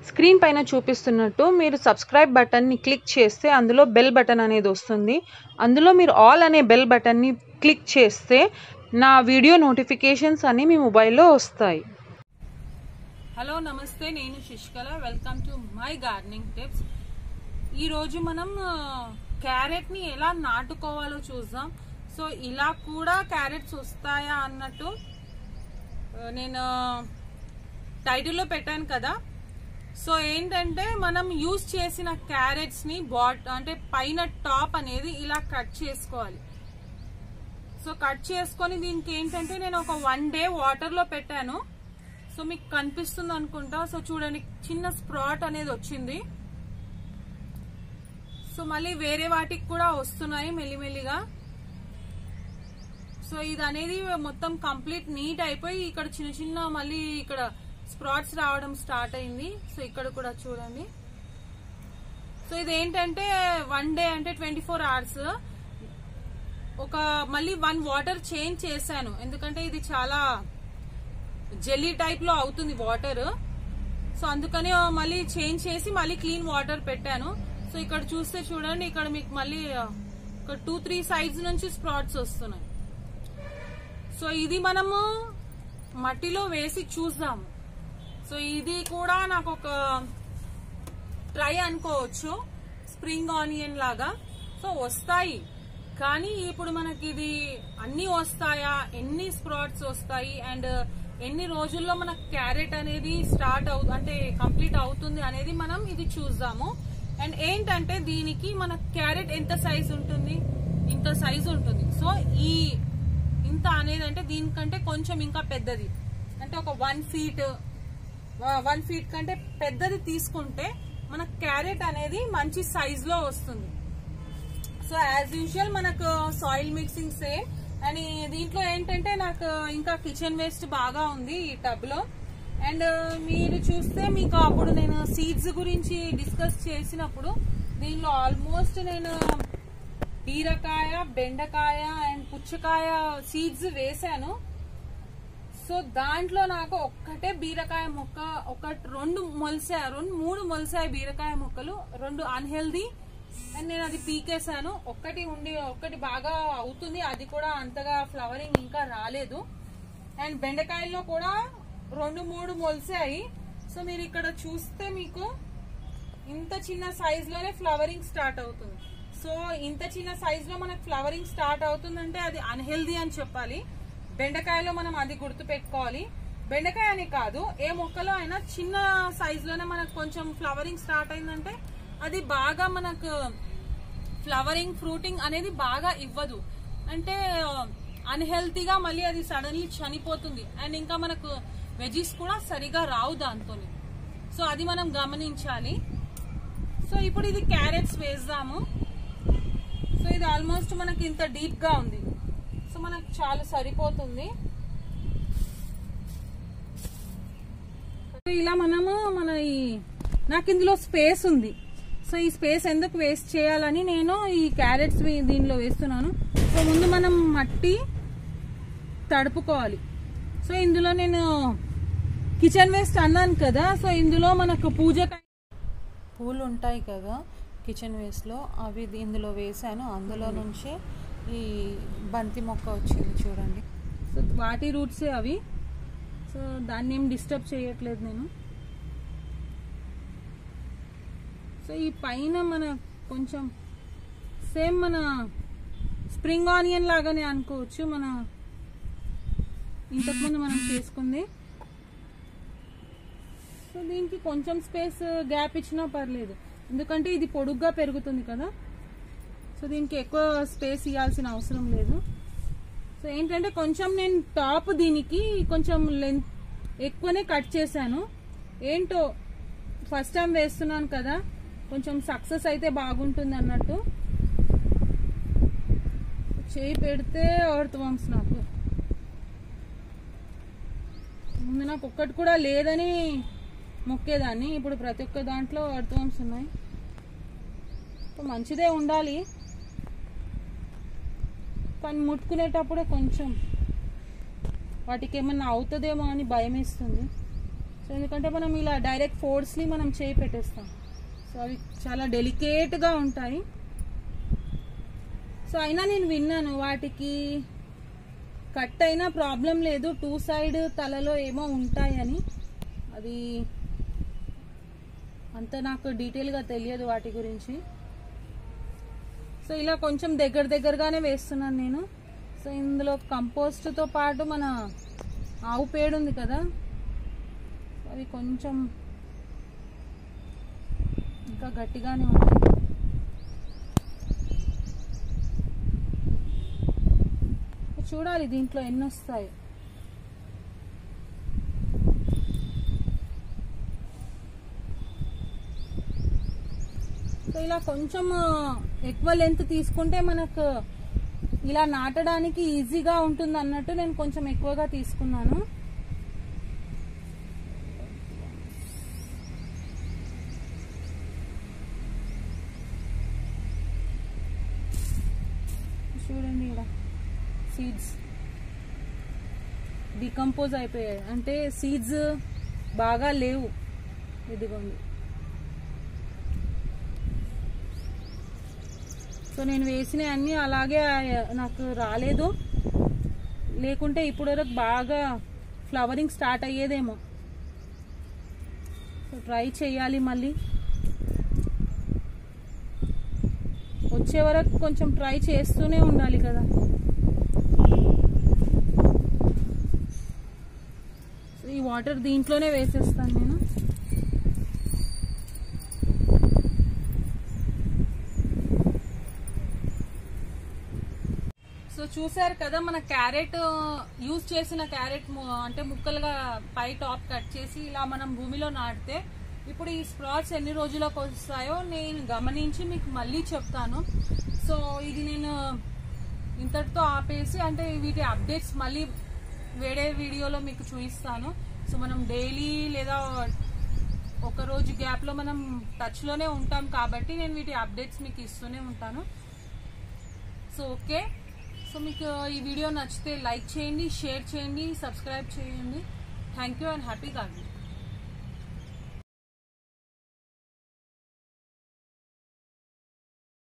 screen పైన చూపిస్తున్నట్టు మీరు సబ్స్క్రైబ్ బటన్ని క్లిక్ చేస్తే అందులో బెల్ బటన్ అనేది వస్తుంది అందులో మీరు ఆల్ అనే బెల్ బటన్ని క్లిక్ చేస్తే నా వీడియో నోటిఫికేషన్స్ అన్నీ మీ మొబైల్లో వస్తాయి హలో నమస్తే నేను శిష్కల welcome to my gardening tips ఈరోజు మనం క్యారెట్ని ఎలా నాటుకోవాలో చూద్దాం సో ఇలా కూడా క్యారెట్స్ వస్తాయా అన్నట్టు ఆ, నేను టైటిల్లో పెట్టాను కదా సో ఏంటంటే మనం యూజ్ చేసిన క్యారెట్స్ ని బాట్ అంటే పైన టాప్ అనేది ఇలా కట్ చేసుకోవాలి సో కట్ చేసుకొని దీనికి ఏంటంటే నేను ఒక వన్ డే వాటర్ లో పెట్టాను సో మీకు కనిపిస్తుంది అనుకుంటా సో చూడండి చిన్న స్ప్రాట్ అనేది వచ్చింది సో మళ్ళీ వేరే వాటికి కూడా వస్తున్నాయి మెల్లిమెల్లిగా సో ఇది అనేది మొత్తం కంప్లీట్ నీట్ అయిపోయి ఇక్కడ చిన్న చిన్న మళ్ళీ ఇక్కడ స్ప్రాట్స్ రావడం స్టార్ట్ అయింది సో ఇక్కడ కూడా చూడండి సో ఇది ఏంటంటే వన్ డే అంటే ట్వంటీ ఫోర్ అవర్స్ ఒక మళ్ళీ వన్ వాటర్ చేంజ్ చేశాను ఎందుకంటే ఇది చాలా జెల్లీ టైప్ లో అవుతుంది వాటర్ సో అందుకని మళ్ళీ చేంజ్ చేసి మళ్ళీ క్లీన్ వాటర్ పెట్టాను సో ఇక్కడ చూస్తే చూడండి ఇక్కడ మీకు మళ్ళీ ఇక్కడ టూ త్రీ సైడ్స్ నుంచి స్ప్రాట్స్ వస్తున్నాయి సో ఇది మనము మట్టిలో వేసి చూద్దాము సో ఇది కూడా నాకు ఒక ట్రై అనుకోవచ్చు స్ప్రింగ్ ఆనియన్ లాగా సో వస్తాయి కానీ ఇప్పుడు మనకి ఇది అన్ని వస్తాయా ఎన్ని స్ప్రాట్స్ వస్తాయి అండ్ ఎన్ని రోజుల్లో మన క్యారెట్ అనేది స్టార్ట్ అవు అంటే కంప్లీట్ అవుతుంది అనేది మనం ఇది చూద్దాము అండ్ ఏంటంటే దీనికి మన క్యారెట్ ఎంత సైజ్ ఉంటుంది ఇంత సైజ్ ఉంటుంది సో ఈ ఇంత అనేది అంటే దీనికంటే కొంచెం ఇంకా పెద్దది అంటే ఒక వన్ ఫీట్ వన్ ఫీట్ కంటే పెద్దది తీసుకుంటే మన క్యారెట్ అనేది మంచి సైజ్ లో వస్తుంది సో యాజ్ యూజువల్ మనకు సాయిల్ మిక్సింగ్ సేమ్ అండ్ దీంట్లో ఏంటంటే నాకు ఇంకా కిచెన్ వేస్ట్ బాగా ఉంది ఈ టబ్ లో అండ్ మీరు చూస్తే మీకు అప్పుడు నేను సీడ్స్ గురించి డిస్కస్ చేసినప్పుడు దీనిలో ఆల్మోస్ట్ నేను బీరకాయ బెండకాయ అండ్ పుచ్చకాయ సీడ్స్ వేసాను సో దాంట్లో నాకు ఒక్కటే బీరకాయ మొక్క ఒక రెండు మొలిసాయి రెండు మూడు మొలిసాయి బీరకాయ మొక్కలు రెండు అన్హెల్దీ అండ్ నేను అది పీకేశాను ఒక్కటి ఉండి ఒక్కటి బాగా అవుతుంది అది కూడా అంతగా ఫ్లవరింగ్ ఇంకా రాలేదు అండ్ బెండకాయల్లో కూడా రెండు మూడు మొలిసాయి సో మీరు ఇక్కడ చూస్తే మీకు ఇంత చిన్న సైజ్ లోనే ఫ్లవరింగ్ స్టార్ట్ అవుతుంది సో ఇంత చిన్న సైజ్ లో మనకు ఫ్లవరింగ్ స్టార్ట్ అవుతుందంటే అది అన్హెల్దీ అని చెప్పాలి బెండకాయలో మనం అది గుర్తు పెట్టుకోవాలి బెండకాయ అని కాదు ఏ మొక్కలో అయినా చిన్న సైజ్ లోనే మనకు కొంచెం ఫ్లవరింగ్ స్టార్ట్ అయిందంటే అది బాగా మనకు ఫ్లవరింగ్ ఫ్రూటింగ్ అనేది బాగా ఇవ్వదు అంటే అన్హెల్తీగా మళ్ళీ అది సడన్లీ చనిపోతుంది అండ్ ఇంకా మనకు వెజీస్ కూడా సరిగా రావు దాంతో సో అది మనం గమనించాలి సో ఇప్పుడు ఇది క్యారెట్స్ వేద్దాము సో ఇది ఆల్మోస్ట్ మనకి ఇంత డీప్ గా ఉంది సో మనకు చాలా సరిపోతుంది సో ఇలా మనము మన ఈ నాకు ఇందులో స్పేస్ ఉంది సో ఈ స్పేస్ ఎందుకు వేస్ట్ చేయాలని నేను ఈ క్యారెట్స్ దీనిలో వేస్తున్నాను సో ముందు మనం మట్టి తడుపుకోవాలి సో ఇందులో నేను కిచెన్ వేస్ట్ అన్నాను కదా సో ఇందులో మనకు పూజ పూలు ఉంటాయి కదా కిచెన్ వేస్ట్లో అవి ఇందులో వేసాను అందులో నుంచి ఈ బంతి మొక్క వచ్చింది చూడండి సో వాటి రూట్సే అవి సో దాన్ని ఏం డిస్టర్బ్ చేయట్లేదు నేను సో ఈ పైన మన కొంచెం సేమ్ మన స్ప్రింగ్ ఆనియన్ లాగానే అనుకోవచ్చు మన ఇంతకుముందు మనం చేసుకుంది సో దీనికి కొంచెం స్పేస్ గ్యాప్ ఇచ్చినా పర్లేదు ఎందుకంటే ఇది పొడుగ్గా పెరుగుతుంది కదా సో దీనికి ఎక్కువ స్పేస్ ఇవ్వాల్సిన అవసరం లేదు సో ఏంటంటే కొంచెం నేను టాప్ దీనికి కొంచెం లెంత్ ఎక్కువనే కట్ చేశాను ఏంటో ఫస్ట్ టైం వేస్తున్నాను కదా కొంచెం సక్సెస్ అయితే బాగుంటుంది అన్నట్టు చేయి పెడితే ఎర్త్ వామ్స్ నాకు ముందు నాకు ఒక్కటి కూడా లేదని మొక్కేదాన్ని ఇప్పుడు ప్రతి ఒక్క దాంట్లో ఎర్త్ వామ్స్ ఉన్నాయి సో మంచిదే ఉండాలి కానీ ముట్టుకునేటప్పుడే కొంచెం వాటికి ఏమన్నా అవుతుందేమో అని భయం వేస్తుంది సో ఎందుకంటే మనం ఇలా డైరెక్ట్ ఫోర్స్ని మనం చేయి పెట్టేస్తాం సో అవి చాలా డెలికేట్గా ఉంటాయి సో అయినా నేను విన్నాను వాటికి కట్ అయినా ప్రాబ్లం లేదు టూ సైడ్ తలలో ఏమో ఉంటాయని అది అంత నాకు డీటెయిల్గా తెలియదు వాటి గురించి సో ఇలా కొంచెం దగ్గర దగ్గరగానే వేస్తున్నాను నేను సో ఇందులో కంపోస్ట్తో పాటు మన ఆవు పేడు ఉంది కదా అవి కొంచెం ఇంకా గట్టిగానే ఉంది చూడాలి దీంట్లో ఎన్ని వస్తాయి సో ఇలా కొంచెం ఎక్కువ లెంత్ తీసుకుంటే మనకు ఇలా నాటడానికి ఈజీగా ఉంటుంది అన్నట్టు నేను కొంచెం ఎక్కువగా తీసుకున్నాను చూడండి ఇక్కడ సీడ్స్ డికంపోజ్ అయిపోయాయి అంటే సీడ్స్ బాగా లేవు ఇదిగోండి సో నేను వేసిన అన్ని అలాగే ఆ- నాకు రాలేదు లేకుంటే ఇప్పుడు వరకు బాగా ఫ్లవరింగ్ స్టార్ట్ అయ్యేదేమో సో ట్రై చేయాలి మళ్ళీ వచ్చే వరకు కొంచెం ట్రై చేస్తూనే ఉండాలి కదా సో ఈ వాటర్ దీంట్లోనే వేసేస్తాను నేను సో చూసారు కదా మన క్యారెట్ యూజ్ చేసిన క్యారెట్ ము- అంటే ముక్కలుగా పై టాప్ కట్ చేసి ఇలా మనం భూమిలో నాటితే ఇప్పుడు ఈ స్ప్రాట్స్ ఎన్ని రోజులకు వస్తాయో నేను గమనించి మీకు మళ్ళీ చెప్తాను సో ఇది నేను ఇంతటితో ఆపేసి అంటే వీటి అప్డేట్స్ మళ్ళీ వేరే వీడియోలో మీకు చూపిస్తాను సో మనం డైలీ లేదా ఒక రోజు గ్యాప్లో మనం టచ్లోనే ఉంటాం కాబట్టి నేను వీటి అప్డేట్స్ మీకు ఇస్తూనే ఉంటాను సో ఓకే సో మీకు ఈ వీడియో నచ్చితే లైక్ చేయండి షేర్ చేయండి సబ్స్క్రైబ్ చేయండి thank you and happy garden